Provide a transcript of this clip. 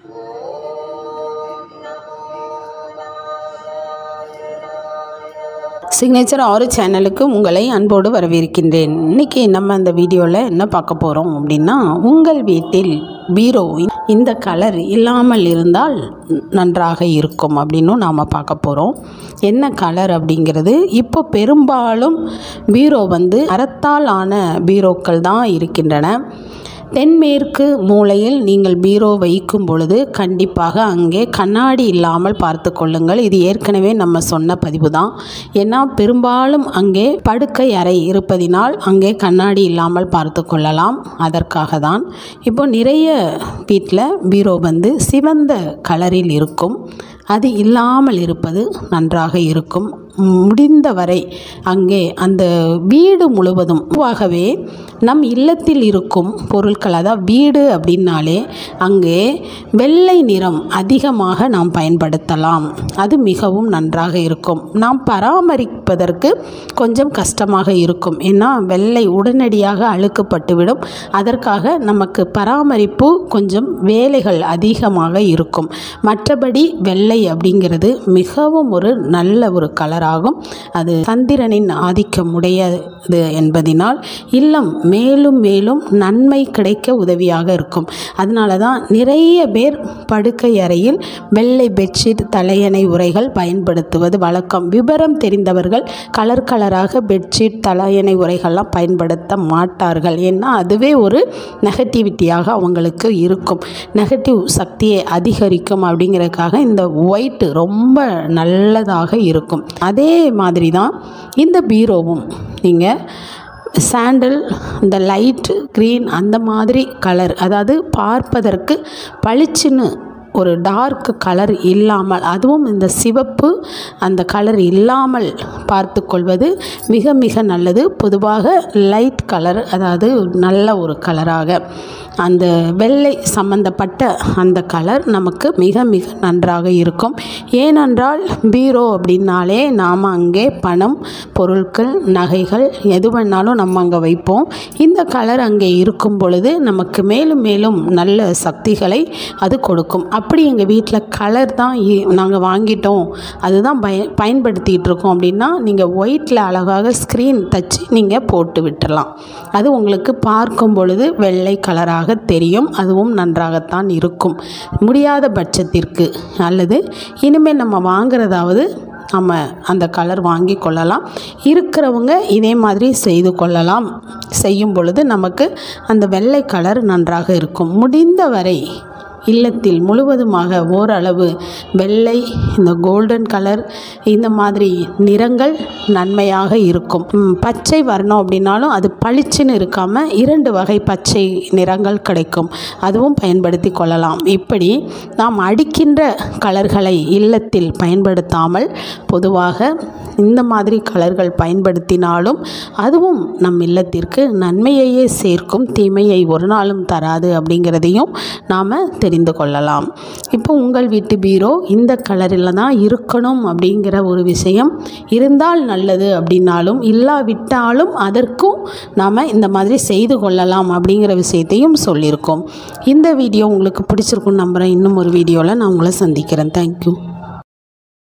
signature ஆறு சேனலுக்கு உங்களை அன்போடு வரவேற்கின்றேன் இன்றைக்கி நம்ம அந்த வீடியோவில் என்ன பார்க்க போகிறோம் அப்படின்னா உங்கள் வீட்டில் பீரோ இந்த கலர் இல்லாமல் இருந்தால் நன்றாக இருக்கும் அப்படின்னும் நாம் பார்க்க போகிறோம் என்ன கலர் அப்படிங்கிறது இப்போ பெரும்பாலும் பீரோ வந்து மரத்தால் ஆன பீரோக்கள் தான் இருக்கின்றன தென்மேற்கு மூலையில் நீங்கள் பீரோ வைக்கும் பொழுது கண்டிப்பாக அங்கே கண்ணாடி இல்லாமல் பார்த்து கொள்ளுங்கள் இது ஏற்கனவே நம்ம சொன்ன பதிவு தான் ஏன்னா பெரும்பாலும் அங்கே படுக்கை அறை இருப்பதினால் அங்கே கண்ணாடி இல்லாமல் பார்த்து கொள்ளலாம் அதற்காக தான் இப்போ நிறைய வீட்டில் பீரோ வந்து சிவந்த கலரில் இருக்கும் அது இல்லாமல் இருப்பது நன்றாக இருக்கும் முடிந்தவரை அங்கே அந்த வீடு முழுவதும் பொதுவாகவே நம் இல்லத்தில் இருக்கும் பொருட்கள் அதாவது வீடு அப்படின்னாலே அங்கே வெள்ளை நிறம் அதிகமாக நாம் பயன்படுத்தலாம் அது மிகவும் நன்றாக இருக்கும் நாம் பராமரிப்பதற்கு கொஞ்சம் கஷ்டமாக இருக்கும் ஏன்னா வெள்ளை உடனடியாக அழுக்கப்பட்டுவிடும் அதற்காக நமக்கு பராமரிப்பு கொஞ்சம் வேலைகள் அதிகமாக இருக்கும் மற்றபடி வெள்ளை அப்படிங்கிறது மிகவும் ஒரு நல்ல ஒரு கலராக ஆகும் அது சந்திரனின் ஆதிக்கம் உடையது என்பதினால் இல்லம் மேலும் மேலும் நன்மை கிடைக்க உதவியாக இருக்கும் அதனால தான் நிறைய பேர் படுக்கை அறையில் வெள்ளை பெட்ஷீட் தலையணை உரைகள் பயன்படுத்துவது வழக்கம் விவரம் தெரிந்தவர்கள் கலர் கலராக பெட்ஷீட் தலையணை உரைகள்லாம் பயன்படுத்த மாட்டார்கள் ஏன்னா அதுவே ஒரு நெகட்டிவிட்டியாக அவங்களுக்கு இருக்கும் நெகட்டிவ் சக்தியை அதிகரிக்கும் அப்படிங்கிறதுக்காக இந்த ஒயிட்டு ரொம்ப நல்லதாக இருக்கும் அதே மாதிரி தான் இந்த பீரோவும் நீங்கள் சாண்டல் இந்த லைட் க்ரீன் அந்த மாதிரி கலர் அதாவது பார்ப்பதற்கு பளிச்சுன்னு ஒரு டார்க் கலர் இல்லாமல் அதுவும் இந்த சிவப்பு அந்த கலர் இல்லாமல் பார்த்து கொள்வது மிக மிக நல்லது பொதுவாக லைட் கலர் அதாவது நல்ல ஒரு கலராக அந்த வெள்ளை சம்பந்தப்பட்ட அந்த கலர் நமக்கு மிக மிக நன்றாக இருக்கும் ஏனென்றால் பீரோ அப்படின்னாலே நாம் அங்கே பணம் பொருட்கள் நகைகள் எது வேணாலும் நம்ம அங்கே வைப்போம் இந்த கலர் அங்கே இருக்கும் பொழுது நமக்கு மேலும் மேலும் நல்ல சக்திகளை அது கொடுக்கும் அப்படி எங்கள் வீட்டில் கலர் தான் நாங்கள் வாங்கிட்டோம் அதுதான் பய பயன்படுத்திகிட்டு இருக்கோம் அப்படின்னா நீங்கள் ஒயிட்டில் அழகாக ஸ்க்ரீன் தச்சு நீங்கள் போட்டு விட்டுடலாம் அது உங்களுக்கு பார்க்கும் பொழுது வெள்ளை கலராக தெரியும் அதுவும் நன்றாகத்தான் இருக்கும் முடியாத பட்சத்திற்கு அல்லது இனிமேல் நம்ம வாங்குறதாவது நம்ம அந்த கலர் வாங்கி கொள்ளலாம் இருக்கிறவங்க இதே மாதிரி செய்து கொள்ளலாம் செய்யும் பொழுது நமக்கு அந்த வெள்ளை கலர் நன்றாக இருக்கும் முடிந்தவரை இல்லத்தில் முழுவதுமாக ஓரளவு வெள்ளை இந்த கோல்டன் கலர் இந்த மாதிரி நிறங்கள் நன்மையாக இருக்கும் பச்சை வரணும் அப்படின்னாலும் அது பளிச்சுன்னு இருக்காமல் இரண்டு வகை பச்சை நிறங்கள் கிடைக்கும் அதுவும் பயன்படுத்தி கொள்ளலாம் இப்படி நாம் அடிக்கின்ற கலர்களை இல்லத்தில் பயன்படுத்தாமல் பொதுவாக இந்த மாதிரி கலர்கள் பயன்படுத்தினாலும் அதுவும் நம் இல்லத்திற்கு நன்மையையே சேர்க்கும் தீமையை ஒரு நாளும் தராது அப்படிங்கிறதையும் நாம் தெரிந்து கொள்ளலாம் இப்போ உங்கள் வீட்டு பீரோ இந்த கலரில் தான் இருக்கணும் அப்படிங்கிற ஒரு விஷயம் இருந்தால் நல்லது அப்படின்னாலும் இல்லாவிட்டாலும் அதற்கும் நாம் இந்த மாதிரி செய்து கொள்ளலாம் அப்படிங்கிற விஷயத்தையும் சொல்லியிருக்கோம் இந்த வீடியோ உங்களுக்கு பிடிச்சிருக்குன்னு நம்புகிறேன் இன்னும் ஒரு வீடியோவில் நான் உங்களை சந்திக்கிறேன் தேங்க்யூ